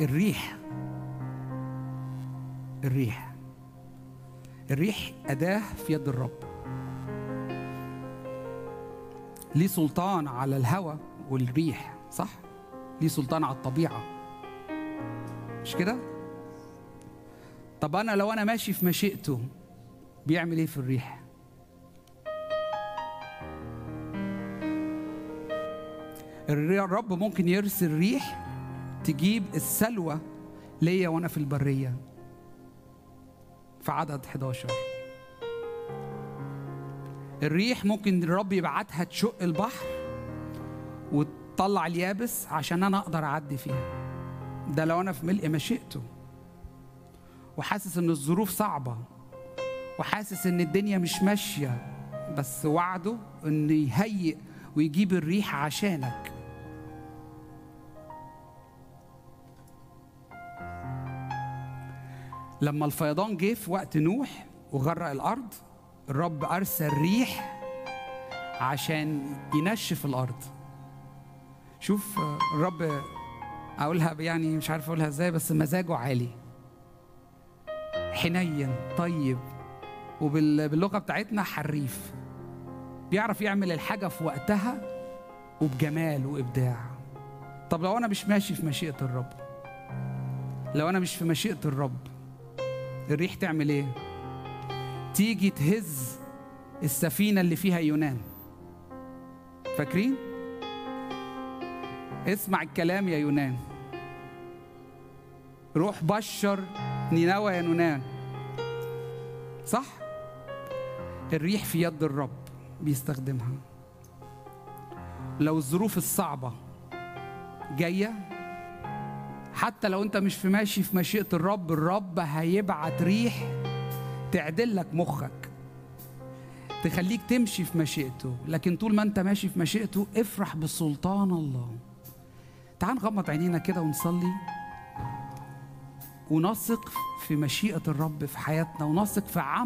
الريح الريح الريح أداة في يد الرب ليه سلطان على الهواء والريح صح؟ ليه سلطان على الطبيعة مش كده؟ طب أنا لو أنا ماشي في مشيئته بيعمل إيه في الريح؟ الرب ممكن يرسل ريح تجيب السلوى ليا وانا في البريه في عدد 11 الريح ممكن الرب يبعتها تشق البحر وتطلع اليابس عشان انا اقدر اعدي فيها ده لو انا في ملء مشيئته وحاسس ان الظروف صعبه وحاسس ان الدنيا مش ماشيه بس وعده ان يهيئ ويجيب الريح عشانك لما الفيضان جه في وقت نوح وغرق الارض الرب ارسل ريح عشان ينشف الارض شوف الرب اقولها يعني مش عارف اقولها ازاي بس مزاجه عالي حنين طيب وباللغه بتاعتنا حريف بيعرف يعمل الحاجه في وقتها وبجمال وابداع طب لو انا مش ماشي في مشيئه الرب لو انا مش في مشيئه الرب الريح تعمل ايه تيجي تهز السفينة اللي فيها يونان فاكرين اسمع الكلام يا يونان روح بشر نينوى يا يونان صح الريح في يد الرب بيستخدمها لو الظروف الصعبة جايه حتى لو انت مش في ماشي في مشيئة الرب الرب هيبعت ريح تعدل لك مخك تخليك تمشي في مشيئته لكن طول ما انت ماشي في مشيئته افرح بسلطان الله تعال نغمض عينينا كده ونصلي ونثق في مشيئة الرب في حياتنا ونثق في عمل